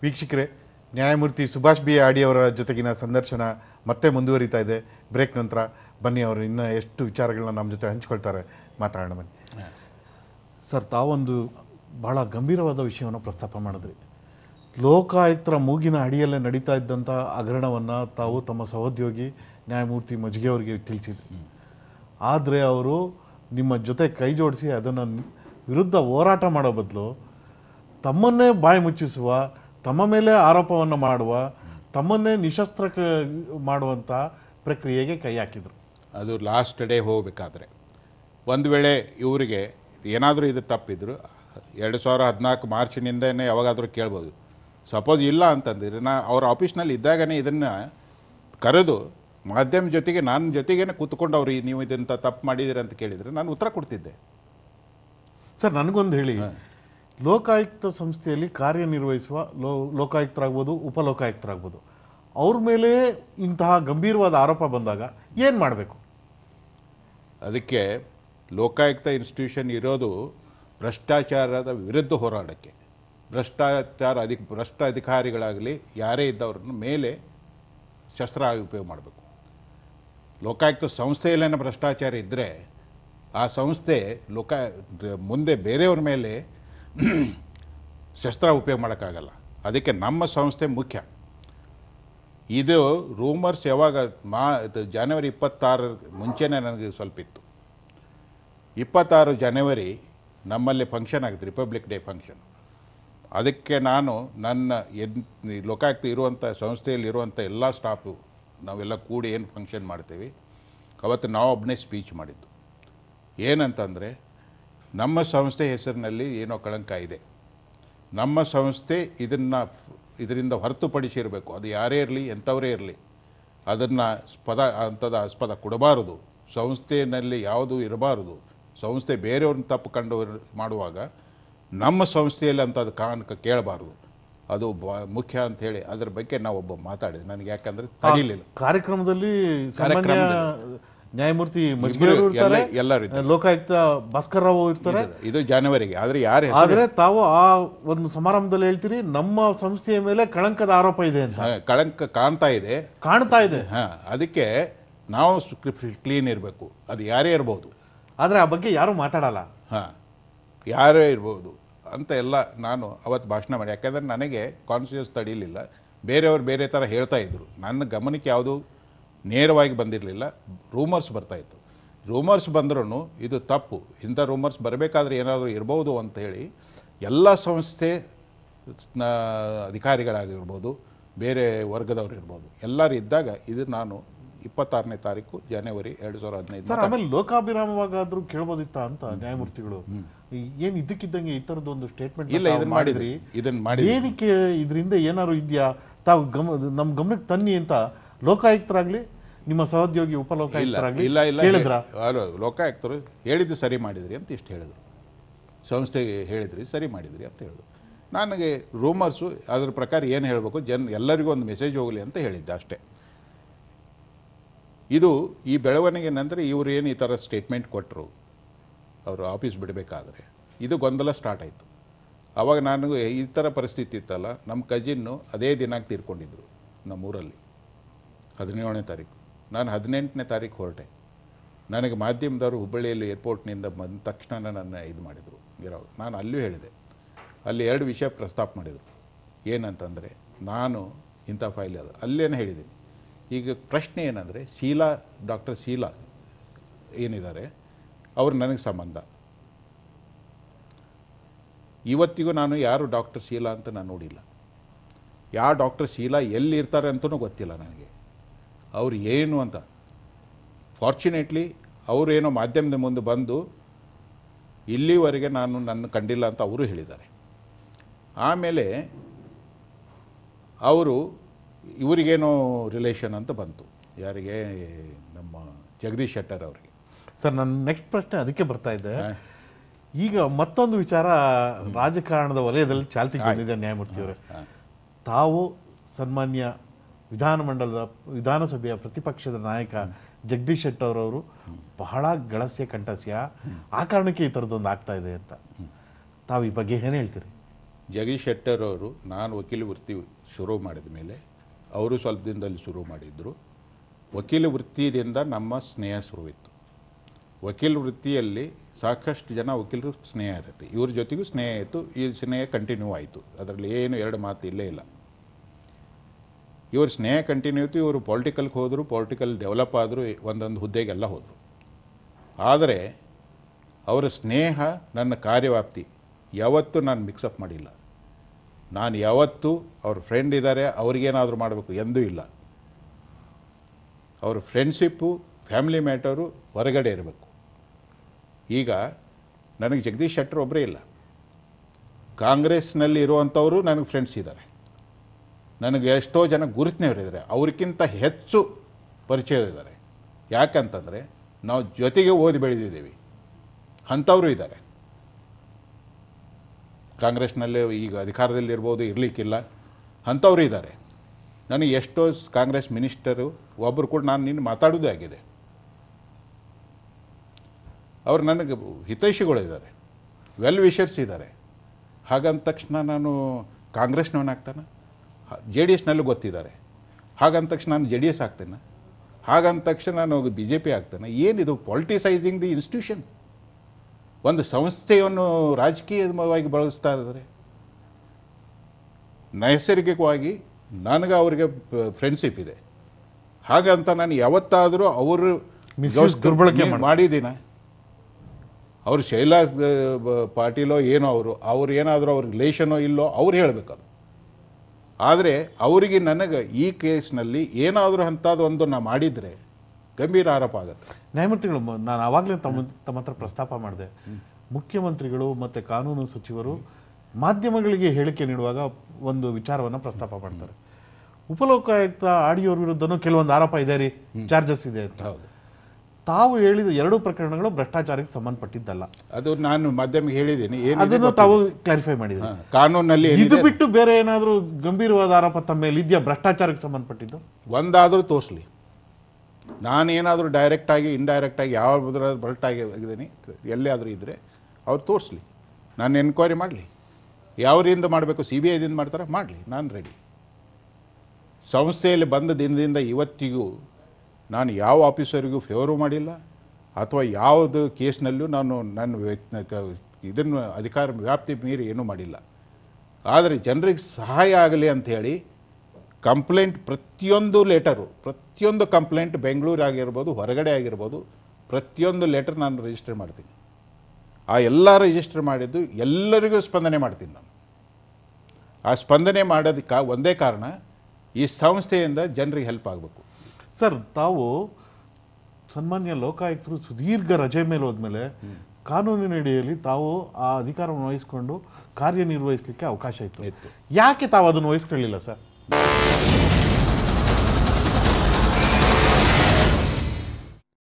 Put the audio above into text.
ವೀಕ್ಷಕರೇ ನ್ಯಾಯಮೂರ್ತಿ ಸುಭಾಷ್ ಬಿ ಆಡಿ ಅವರ ಜೊತೆಗಿನ ಸಂದರ್ಶನ ಮತ್ತೆ ಮುಂದುವರಿತಾ ಇದೆ ಬ್ರೇಕ್ ನಂತರ ಬನ್ನಿ ಅವರು ಇನ್ನ ಎಷ್ಟು ವಿಚಾರಗಳನ್ನ ನಮ್ಮ ಜೊತೆ ಹಂಚ್ಕೊಳ್ತಾರೆ ಮಾತಾಡೋಣ ಬನ್ನಿ ಸರ್ ತಾವೊಂದು ಬಹಳ ಗಂಭೀರವಾದ ವಿಷಯವನ್ನು ಪ್ರಸ್ತಾಪ ಮಾಡಿದ್ರಿ ಲೋಕಾಯುಕ್ತರ ಮೂಗಿನ ಅಡಿಯಲ್ಲೇ ನಡೀತಾ ಇದ್ದಂಥ ಹಗರಣವನ್ನ ತಾವು ತಮ್ಮ ಸಹೋದ್ಯೋಗಿ ನ್ಯಾಯಮೂರ್ತಿ ಮಜ್ಗೆ ಅವರಿಗೆ ತಿಳಿಸಿದ್ರಿ ಆದರೆ ಅವರು ನಿಮ್ಮ ಜೊತೆ ಕೈ ಜೋಡಿಸಿ ಅದನ್ನು ವಿರುದ್ಧ ಹೋರಾಟ ಮಾಡೋ ಬದಲು ತಮ್ಮನ್ನೇ ಬಾಯಿ ಮುಚ್ಚಿಸುವ ತಮ್ಮ ಮೇಲೆ ಆರೋಪವನ್ನು ಮಾಡುವ ತಮ್ಮನ್ನೇ ನಿಶಸ್ತ್ರ ಮಾಡುವಂಥ ಪ್ರಕ್ರಿಯೆಗೆ ಕೈ ಹಾಕಿದ್ರು ಅದು ಲಾಸ್ಟ್ ಡೇ ಹೋಗಬೇಕಾದ್ರೆ ಒಂದು ವೇಳೆ ಇವರಿಗೆ ಏನಾದರೂ ಇದು ತಪ್ಪಿದ್ರು ಎರಡು ಸಾವಿರ ಹದಿನಾಲ್ಕು ಮಾರ್ಚಿನಿಂದನೇ ಯಾವಾಗಾದರೂ ಕೇಳ್ಬೋದು ಸಪೋಸ್ ಇಲ್ಲ ಅಂತಂದಿದ್ರೆ ನಾ ಅವ್ರ ಆಫೀಸ್ನಲ್ಲಿ ಇದ್ದಾಗನೇ ಇದನ್ನು ಕರೆದು ಮಾಧ್ಯಮ ಜೊತೆಗೆ ನನ್ನ ಜೊತೆಗೇನೆ ಕೂತ್ಕೊಂಡು ಅವ್ರು ಈ- ನೀವು ಇದನ್ನ ತಪ್ಪು ಮಾಡಿದಿರಿ ಅಂತ ಕೇಳಿದರೆ ನಾನು ಉತ್ತರ ಕೊಡ್ತಿದ್ದೆ ಸರ್ ನನಗೊಂದು ಹೇಳಿ ಲೋಕಾಯುಕ್ತ ಸಂಸ್ಥೆಯಲ್ಲಿ ಕಾರ್ಯನಿರ್ವಹಿಸುವ ಲೋ ಲೋಕಾಯುಕ್ತರಾಗ್ಬೋದು ಉಪಲೋಕಾಯುಕ್ತರಾಗ್ಬೋದು ಅವ್ರ ಮೇಲೆ ಇಂತಹ ಗಂಭೀರವಾದ ಆರೋಪ ಬಂದಾಗ ಏನು ಮಾಡಬೇಕು ಅದಕ್ಕೆ ಲೋಕಾಯುಕ್ತ ಇನ್ಸ್ಟಿಟ್ಯೂಷನ್ ಇರೋದು ಭ್ರಷ್ಟಾಚಾರದ ವಿರುದ್ಧ ಹೋರಾಡಕ್ಕೆ ಭ್ರಷ್ಟಾಚಾರ ಅಧಿಕ ಭ್ರಷ್ಟ ಅಧಿಕಾರಿಗಳಾಗಲಿ ಯಾರೇ ಇದ್ದವ್ರನ್ನ ಮೇಲೆ ಶಸ್ತ್ರ ಉಪಯೋಗ ಮಾಡಬೇಕು ಲೋಕಾಯುಕ್ತ ಸಂಸ್ಥೆಯಲ್ಲೇನೋ ಭ್ರಷ್ಟಾಚಾರ ಇದ್ದರೆ ಆ ಸಂಸ್ಥೆ ಲೋಕ ಮುಂದೆ ಬೇರೆಯವ್ರ ಮೇಲೆ ಶಸ್ತ್ರ ಉಪಯೋಗ ಮಾಡೋಕ್ಕಾಗಲ್ಲ ಅದಕ್ಕೆ ನಮ್ಮ ಸಂಸ್ಥೆ ಮುಖ್ಯ ಇದು ರೂಮರ್ಸ್ ಯಾವಾಗ ಮಾ ಇದು ಜನವರಿ ಇಪ್ಪತ್ತಾರರ ಮುಂಚೆನೇ ನನಗೆ ಸ್ವಲ್ಪ ಇತ್ತು ಇಪ್ಪತ್ತಾರು ಜನವರಿ ನಮ್ಮಲ್ಲಿ ಫಂಕ್ಷನ್ ಆಗುತ್ತೆ ರಿಪಬ್ಲಿಕ್ ಡೇ ಫಂಕ್ಷನ್ ಅದಕ್ಕೆ ನಾನು ನನ್ನ ಎನ್ ಈ ಲೋಕಾಯುಕ್ತ ಇರುವಂಥ ಸಂಸ್ಥೆಯಲ್ಲಿ ಇರುವಂಥ ಎಲ್ಲ ಸ್ಟಾಫು ನಾವೆಲ್ಲ ಕೂಡಿ ಏನು ಫಂಕ್ಷನ್ ಮಾಡ್ತೀವಿ ಅವತ್ತು ನಾವು ಒಬ್ಬನೇ ಸ್ಪೀಚ್ ಮಾಡಿದ್ದು ಏನಂತಂದರೆ ನಮ್ಮ ಸಂಸ್ಥೆ ಹೆಸರಿನಲ್ಲಿ ಏನೋ ಕಳಂಕ ಇದೆ ನಮ್ಮ ಸಂಸ್ಥೆ ಇದನ್ನು ಇದರಿಂದ ಹೊರತುಪಡಿಸಿರಬೇಕು ಅದು ಯಾರೇ ಇರಲಿ ಎಂಥವರೇ ಇರಲಿ ಅದನ್ನು ಸ್ಪದ ಅಂಥದ್ದು ಆಸ್ಪದ ಕೊಡಬಾರದು ಸಂಸ್ಥೆಯಲ್ಲಿ ಯಾವುದು ಇರಬಾರದು ಸಂಸ್ಥೆ ಬೇರೆಯವ್ರನ್ನ ತಪ್ಪು ಕಂಡು ಮಾಡುವಾಗ ನಮ್ಮ ಸಂಸ್ಥೆಯಲ್ಲಿ ಅಂಥದ್ದು ಕಾರಣಕ ಕೇಳಬಾರದು ಅದು ಬ- ಮುಖ್ಯ ಅಂತ ಹೇಳಿ ಅದ್ರ ಬಗ್ಗೆ ನಾವು ಒಬ್ಬ ಮಾತಾಡಿದೆ ನನಗೆ ಯಾಕಂದ್ರೆ ತಡಿಲಿಲ್ಲ ಕಾರ್ಯಕ್ರಮದಲ್ಲಿ ಸಾಮಾನ್ಯ ಕಾರ್ಯಕ್ರಮದಲ್ಲಿ. ನ್ಯಾಯಮೂರ್ತಿ ಮಜ್ಗೆ ಇಬ್ರು ಅವರು ಇರ್ತಾರೆ ಎಲ್ಲ- ಎಲ್ಲರೂ ಇದ್ದಾರೆ. ಲೋಕಾಯುಕ್ತ ಭಾಸ್ಕರ್ ರಾವ್ ಇರ್ತಾರೆ ಇದು- ಇದು ಜಾನ್ವರಿಗೆ ಆದರೆ ಯಾರ ಹೆಸರು ಆದ್ರೆ ತಾವು ಆ ಒಂದು ಸಮಾರಂಭದಲ್ಲಿ ಹೇಳ್ತೀರಿ ನಮ್ಮ ಸಂಸ್ಥೆಯ ಮೇಲೆ ಕಳಂಕದ ಆರೋಪ ಇದೆ ಅಂತ ಹಾ, ಕಳಂಕ ಕಾಣ್ತಾ ಇದೆ ಕಾಣ್ತಾ ಇದೆ ಹಾ ಅದಕ್ಕೆ ನಾವು ಕ್ಲೀನ್ ಇರಬೇಕು ಅದು ಯಾರೇ ಇರ್ಬೋದು ಆದ್ರೆ ಆ ಬಗ್ಗೆ ಯಾರು ಮಾತಾಡಲ್ಲ ಹಾಂ ಯಾರೇ ಇರ್ಬೋದು ಅಂತ ಎಲ್ಲ ನಾನು ಅವತ್ತು ಭಾಷಣ ಮಾಡಿ ಯಾಕಂದ್ರೆ ನನಗೆ ಕಾನ್ಸಿಯಸ್ ತಡೀಲಿಲ್ಲ ಬೇರೆಯವ್ರು ಬೇರೆ ಥರ ಹೇಳ್ತಾ ಇದ್ರು ನನ್ನ ಗಮನಕ್ಕೆ ಯಾವುದು ನೇರವಾಗಿ ಬಂದಿರಲಿಲ್ಲ ರೂಮರ್ಸ್ ಬರ್ತಾ ಇತ್ತು ರೂಮರ್ಸ್ ಬಂದ್ರೂ ಇದು ತಪ್ಪು ಇಂಥ ರೂಮರ್ಸ್ ಬರಬೇಕಾದ್ರೆ ಏನಾದರೂ ಇರ್ಬೋದು ಅಂತ ಹೇಳಿ ಎಲ್ಲ ಸಂಸ್ಥೆ ನ- ಅಧಿಕಾರಿಗಳಾಗಿರ್ಬೋದು ಬೇರೆ ವರ್ಗದವ್ರು ಇರ್ಬೋದು ಎಲ್ಲರೂ ಇದ್ದಾಗ ಇದು ನಾನು ಇಪ್ಪತ್ತಾರನೇ ತಾರೀಕು ಜನವರಿ ಎರಡು ಸಾವಿರದ ಹದಿನೈದು ಸರ್ ಆಮೇಲೆ ಲೋಕಾಭಿರಾಮವಾಗಾದ್ರೂ ಕೇಳ್ಬೋದಿತ್ತ ಅಂತ ನ್ಯಾಯಮೂರ್ತಿಗಳು ಈ- ಏನ್ ಇದ್ದಕ್ಕಿದ್ದಂಗೆ ಈ ತರದ ಒಂದು ಸ್ಟೇಟ್ಮೆಂಟ್ ಇಲ್ಲ ಇದನ್ನ ಮಾಡಿದ್ರಿ ಇದನ್ನ ಮಾಡಿದ್ರಿ ಏನಕ್ಕೆ ಇದರಿಂದ ಏನಾದ್ರು ಇದೆಯಾ ತಾವು ಗಮ ನಮ್ ಗಮನಕ್ಕೆ ತನ್ನಿ ಅಂತ ಲೋಕಾಯುಕ್ತರಾಗ್ಲಿ ನಿಮ್ಮ ಸಹೋದ್ಯೋಗಿ ಇಲ್ಲ ಉಪಲೋಕಾಯುಕ್ತರಾಗ್ಲಿ ಇಲ್ಲ ಇಲ್ಲ ಕೇಳಿದ್ರ ಅಲ್ಲ, ಲೋಕಾಯುಕ್ತರು ಹೇಳಿದ್ದು ಸರಿ ಮಾಡಿದ್ರಿ ಅಂತ ಇಷ್ಟು ಹೇಳಿದ್ರು ಸಂಸ್ಥೆಗೆ ಹೇಳಿದ್ರಿ ಸರಿ ಮಾಡಿದ್ರಿ ಅಂತ ಹೇಳಿದ್ರು ನನಗೆ ರೂಮರ್ಸು ಅದ್ರ ಪ್ರಕಾರ ಏನು ಹೇಳಬೇಕು ಜನ ಎಲ್ಲರಿಗೂ ಒಂದು ಮೆಸೇಜ್ ಹೋಗಲಿ ಅಂತ ಹೇಳಿದ್ದೆ ಅಷ್ಟೇ ಇದು ಈ ಬೆಳವಣಿಗೆ ನಂತರ ಇವರು ಏನು ಈ ಥರ ಸ್ಟೇಟ್ಮೆಂಟ್ ಕೊಟ್ಟರು ಅವರು ಆಫೀಸ್ ಬಿಡಬೇಕಾದ್ರೆ ಇದು ಗೊಂದಲ ಸ್ಟಾರ್ಟ್ ಆಯಿತು ಅವಾಗ ನನಗೆ ಈ ಥರ ಪರಿಸ್ಥಿತಿ ಇತ್ತಲ್ಲ ನಮ್ಮ ಕಜಿನ್ನು ಅದೇ ದಿನಾಂಕ ತೀರ್ಕೊಂಡಿದ್ರು ನಮ್ಮೂರಲ್ಲಿ ಹದಿನೇಳನೇ ತಾರೀಕು ನಾನು ಹದಿನೆಂಟನೇ ತಾರೀಕು ಹೊರಟೆ ನನಗೆ ಮಾಧ್ಯಮದವರು ಹುಬ್ಬಳ್ಳಿಯಲ್ಲಿ ಏರ್ಪೋರ್ಟ್ನಿಂದ ಬಂದ ತಕ್ಷಣ ನನ್ನ ಇದು ಮಾಡಿದರು ಇರೋ ನಾನು ಅಲ್ಲೂ ಹೇಳಿದೆ ಅಲ್ಲಿ ಎರಡು ವಿಷಯ ಪ್ರಸ್ತಾಪ ಮಾಡಿದರು ಏನಂತಂದರೆ ನಾನು ಇಂಥ ಫೈಲ್ ಅದು ಅಲ್ಲೇನು ಹೇಳಿದ್ದೀನಿ ಈಗ ಪ್ರಶ್ನೆ ಏನಂದರೆ ಶೀಲಾ ಡಾಕ್ಟರ್ ಶೀಲಾ ಏನಿದ್ದಾರೆ ಅವರು ನನಗೆ ಸಂಬಂಧ ಇವತ್ತಿಗೂ ನಾನು ಯಾರು ಡಾಕ್ಟರ್ ಶೀಲಾ ಅಂತ ನಾನು ನೋಡಿಲ್ಲ ಯಾವ ಡಾಕ್ಟರ್ ಶೀಲಾ ಎಲ್ಲಿ ಇರ್ತಾರೆ ಅಂತಲೂ ಗೊತ್ತಿಲ್ಲ ನನಗೆ ಅವ್ರು ಏನು ಅಂತ ಫಾರ್ಚುನೇಟ್ಲಿ ಅವರೇನೋ ಮಾಧ್ಯಮದ ಮುಂದೆ ಬಂದು ಇಲ್ಲಿವರೆಗೆ ನಾನು ನನ್ನ ಕಂಡಿಲ್ಲ ಅಂತ ಅವರು ಹೇಳಿದ್ದಾರೆ ಆಮೇಲೆ ಅವರು ಇವರಿಗೇನೋ ರಿಲೇಷನ್ ಅಂತ ಬಂತು ಯಾರಿಗೆ ನಮ್ಮ ಜಗದೀಶ್ ಶೆಟ್ಟರ್ ಅವರಿಗೆ ಸರ್ ನನ್ನ ನೆಕ್ಸ್ಟ್ ಪ್ರಶ್ನೆ ಅದಕ್ಕೆ ಬರ್ತಾ ಇದೆ ಹಾ. ಈಗ ಮತ್ತೊಂದು ವಿಚಾರ ರಾಜಕಾರಣದ ವಲಯದಲ್ಲಿ ಚಾಲ್ತಿಗೆ ಆಯ್ತು. ಬಂದಿದೆ ನ್ಯಾಯಮೂರ್ತಿಯವರೇ ಹಾ. ತಾವು ಸನ್ಮಾನ್ಯ ವಿಧಾನಮಂಡಲದ ವಿಧಾನಸಭೆಯ ಪ್ರತಿಪಕ್ಷದ ನಾಯಕ ಜಗದೀಶ್ ಶೆಟ್ಟರ್ ಅವರು ಬಹಳ ಗಳಸ್ಯ ಕಂಠಸ್ಯ ಆ ಕಾರಣಕ್ಕೆ ಈ ಥರದ್ದೊಂದು ಆಗ್ತಾ ಇದೆ ಅಂತ ತಾವು ಈ ಬಗ್ಗೆ ಏನು ಹೇಳ್ತೀರಿ ಜಗದೀಶ್ ಶೆಟ್ಟರ್ ಅವರು ನಾನು ವಕೀಲ ವೃತ್ತಿ ಶುರು ಮಾಡಿದ ಮೇಲೆ ಅವರು ಸ್ವಲ್ಪ ದಿನದಲ್ಲಿ ಶುರು ಮಾಡಿದ್ರು ವಕೀಲ ವೃತ್ತಿಯಿಂದ ನಮ್ಮ ಸ್ನೇಹ ಶುರುವಿತ್ತು ವಕೀಲ ವೃತ್ತಿಯಲ್ಲಿ ಸಾಕಷ್ಟು ಜನ ವಕೀಲರು ಸ್ನೇಹ ಇರುತ್ತೆ ಇವ್ರ ಜೊತೆಗೂ ಸ್ನೇಹ ಆಯಿತು ಈ ಸ್ನೇಹ ಕಂಟಿನ್ಯೂ ಆಯಿತು ಅದರಲ್ಲಿ ಏನು ಎರಡು ಮಾತು ಇಲ್ಲೇ ಇಲ್ಲ ಇವ್ರ ಸ್ನೇಹ ಕಂಟಿನ್ಯೂ ಇತ್ತು ಇವರು ಪೊಲಿಟಿಕಲ್ಗೆ ಹೋದರು ಪೊಲಿಟಿಕಲ್ ಡೆವಲಪ್ ಆದರು ಒಂದೊಂದು ಹುದ್ದೆಗೆಲ್ಲ ಹೋದರು ಆದರೆ ಅವರ ಸ್ನೇಹ ನನ್ನ ಕಾರ್ಯವ್ಯಾಪ್ತಿ ಯಾವತ್ತೂ ನಾನು ಮಿಕ್ಸಪ್ ಮಾಡಿಲ್ಲ ನಾನು ಯಾವತ್ತೂ ಅವ್ರ ಫ್ರೆಂಡ್ ಇದ್ದಾರೆ ಅವ್ರಿಗೇನಾದರೂ ಮಾಡಬೇಕು ಎಂದೂ ಇಲ್ಲ ಅವ್ರ ಫ್ರೆಂಡ್ಶಿಪ್ಪು ಫ್ಯಾಮಿಲಿ ಮ್ಯಾಟರು ಹೊರಗಡೆ ಇರಬೇಕು ಈಗ ನನಗೆ ಜಗದೀಶ್ ಶೆಟ್ಟರ್ ಒಬ್ಬರೇ ಇಲ್ಲ ಕಾಂಗ್ರೆಸ್ನಲ್ಲಿ ಇರುವಂಥವರು ನನಗೆ ಫ್ರೆಂಡ್ಸ್ ಇದ್ದಾರೆ ನನಗೆ ಎಷ್ಟೋ ಜನ ಗುರುತಿನವರಿದ್ದಾರೆ ಅವ್ರಿಗಿಂತ ಹೆಚ್ಚು ಪರಿಚಯದಿದ್ದಾರೆ ಯಾಕಂತಂದರೆ ನಾವು ಜೊತೆಗೆ ಓದಿ ಬೆಳೆದಿದ್ದೀವಿ ಅಂಥವರು ಇದ್ದಾರೆ ಕಾಂಗ್ರೆಸ್ನಲ್ಲೇ ಈಗ ಅಧಿಕಾರದಲ್ಲಿ ಇರ್ಬೋದು ಇರಲಿಕ್ಕಿಲ್ಲ ಅಂಥವ್ರು ಇದ್ದಾರೆ ನನಗೆ ಎಷ್ಟೋ ಸ್- ಕಾಂಗ್ರೆಸ್ ಮಿನಿಸ್ಟರು ಒಬ್ಬರು ಕೂಡ ನಾನು ನಿನ್ನ ಮಾತಾಡೋದೇ ಆಗಿದೆ ಅವ್ರು ನನಗೆ ಹಿತೈಷಿಗಳಿದ್ದಾರೆ ವೆಲ್ ವಿಷರ್ಸ್ ಇದ್ದಾರೆ ಹಾಗಂದ ತಕ್ಷಣ ನಾನು ಕಾಂಗ್ರೆಸ್ನವನಾಗ್ತಾನೆ ಜೆ ಡಿ ಎಸ್ನಲ್ಲೂ ಗೊತ್ತಿದ್ದಾರೆ ಹಾಗಂದ ತಕ್ಷಣ ನಾನು ಜೆ ಡಿ ಎಸ್ ಆಗ್ತೇನೆ ಹಾಗಂದ ತಕ್ಷಣ ನಾನು ಬಿ ಜೆ ಪಿ ಆಗ್ತೇನೆ ಏನಿದು ಪಾಲಿಟಿಸೈಸಿಂಗ್ ದಿ ಇನ್ಸ್ಟಿಟ್ಯೂಷನ್ ಒಂದು ಸಂಸ್ಥೆಯನ್ನು ರಾಜಕೀಯವಾಗಿ ಬಳಸ್ತಾ ಇದ್ದಾರೆ ನೈಸರ್ಗಿಕವಾಗಿ ನನಗೆ ಅವರಿಗೆ ಫ್ರೆಂಡ್ಶಿಪ್ ಇದೆ ಹಾಗಂತ ನಾನು ಯಾವತ್ತಾದರೂ ಅವರು Misuse ದುರ್ಬಳಕೆ ಮೀ- ಮಾಡ್- ಮಾಡಿದ್ದೀನ ಅವ್ರು ಶೈಲಾ ಆ, ಬ- ಪಾಟೀಲೋ ಏನೋ ಅವರು ಅವ್ರು ಏನಾದರೂ ಅವ್ರ ರಿಲೇಷನೋ ಇಲ್ಲೋ ಅವ್ರು ಹೇಳಬೇಕದು ಆದರೆ ಅವರಿಗೆ ನನಗೆ ಈ ಕೇಸ್ನಲ್ಲಿ ಏನಾದರೂ ಅಂಥದ್ದು ಒಂದು ನಾ ಮಾಡಿದರೆ ಗಂಭೀರ ಆರೋಪ ಆಗುತ್ತೆ ನ್ಯಾಯಮೂರ್ತಿಗಳು ಮ- ನಾನು ಆವಾಗಲೇ ತಮ್ಮ ತಮ್ಮ ಹತ್ರ ಪ್ರಸ್ತಾಪ ಮಾಡಿದೆ ಮುಖ್ಯಮಂತ್ರಿಗಳು ಮತ್ತೆ ಕಾನೂನು ಸಚಿವರು ಮಾಧ್ಯಮಗಳಿಗೆ ಹೇಳಿಕೆ ನೀಡುವಾಗ ಒಂದು ವಿಚಾರವನ್ನ ಪ್ರಸ್ತಾಪ ಮಾಡ್ತಾರೆ ಉಪಲೋಕಾಯುಕ್ತ ಆಡಿಯೋರ್ ವಿರುದ್ಧನೂ ಕೆಲವೊಂದು ಆರೋಪ ಇದೆ ರೀ ಚಾರ್ಜಸ್ ಇದೆ ಅಂತ ಹೌದು ತಾವು ಹೇಳಿದ ಎರಡು ಪ್ರಕರಣಗಳು ಭ್ರಷ್ಟಾಚಾರಕ್ಕೆ ಸಂಬಂಧಪಟ್ಟಿದ್ದಲ್ಲ ಅದು ನಾನು ಮಾಧ್ಯಮಕ್ಕೆ ಹೇಳಿದ್ದೀನಿ ಏನಿದೆ ಅದನ್ನು ಗೊತ್ತಿಲ್ಲ. ತಾವು ಕ್ಲಾರಿಫೈ ಮಾಡಿದ್ರಿ ಹಾ, ಕಾನೂನಲ್ಲಿ ಇದು ಏನಿದೆ ಬಿಟ್ಟು ಬೇರೆ ಏನಾದ್ರೂ ಗಂಭೀರವಾದ ಆರೋಪ ತಮ್ಮ ಮೇಲೆ ಇದೆಯಾ ಭ್ರಷ್ಟಾಚಾರಕ್ಕೆ ಸಂಬಂಧಪಟ್ಟಿದ್ದು ಒಂದಾದರೂ ತೋರಿಸ್ಲಿ ನಾನೇನಾದರೂ ಡೈರೆಕ್ಟ್ ಆಗಿ ಇಂಡೈರೆಕ್ಟ್ ಆಗಿ ಯಾವ ಬಲ್ಟ್ ಆಗಿ ಆಗಿದ್ದೀನಿ ಎಲ್ಲೇ ಆದರೂ ಇದ್ದರೆ ಅವ್ರು ತೋರಿಸ್ಲಿ ನಾನು ಎನ್ಕ್ವೈರಿ ಮಾಡಲಿ ಯಾವರಿಂದ ಮಾಡಬೇಕು ಸಿ ಬಿ ಐದಿಂದ ಮಾಡ್ತಾರೆ ಮಾಡಲಿ ನಾನು ರೆಡಿ ಸಂಸ್ಥೆಯಲ್ಲಿ ಬಂದ ದಿನದಿಂದ ಇವತ್ತಿಗೂ ನಾನು ಯಾವ ಆಫೀಸರಿಗೂ ಫೇವರು ಮಾಡಿಲ್ಲ ಅಥವಾ ಯಾವುದು ಕೇಸ್ನಲ್ಲೂ ನಾನು ನನ್ನ ವ್ಯಕ್ತಿ ಇದನ್ನು ಅಧಿಕಾರ ವ್ಯಾಪ್ತಿ ಮೀರಿ ಏನೂ ಮಾಡಿಲ್ಲ ಆದರೆ ಜನರಿಗೆ ಸಹಾಯ ಆಗಲಿ ಅಂತ ಹೇಳಿ ಕಂಪ್ಲೇಂಟ್ ಪ್ರತಿಯೊಂದು ಲೆಟರು ಪ್ರತಿಯೊಂದು ಕಂಪ್ಲೇಂಟ್ ಬೆಂಗಳೂರು ಆಗಿರ್ಬೋದು ಹೊರಗಡೆ ಆಗಿರ್ಬೋದು ಪ್ರತಿಯೊಂದು ಲೆಟರ್ ನಾನು ರಿಜಿಸ್ಟರ್ ಮಾಡ್ತೀನಿ ಆ ಎಲ್ಲ ರಿಜಿಸ್ಟರ್ ಮಾಡಿದ್ದು ಎಲ್ಲರಿಗೂ ಸ್ಪಂದನೆ ಮಾಡ್ತೀನಿ ನಾನು ಆ ಸ್ಪಂದನೆ ಮಾಡೋದಕ್ಕೆ ಒಂದೇ ಕಾರಣ ಈ ಸಂಸ್ಥೆಯಿಂದ ಜನರಿಗೆ ಹೆಲ್ಪ್ ಆಗಬೇಕು ಸರ್ ತಾವು ಸನ್ಮಾನ್ಯ ಲೋಕಾಯುಕ್ತರು ಸುದೀರ್ಘ ರಜೆ ಮೇಲೆ ಹೋದ್ಮೇಲೆ ಕಾನೂನಿನ ಅಡಿಯಲ್ಲಿ ತಾವು ಆ ಅಧಿಕಾರವನ್ನು ವಹಿಸಿಕೊಂಡು ಕಾರ್ಯನಿರ್ವಹಿಸಲಿಕ್ಕೆ ಅವಕಾಶ ಇತ್ತು ಇತ್ತು ಯಾಕೆ ತಾವು ಅದನ್ನು ವಹಿಸ್ಕೊಳ್ಳಿಲ್ಲ ಸರ್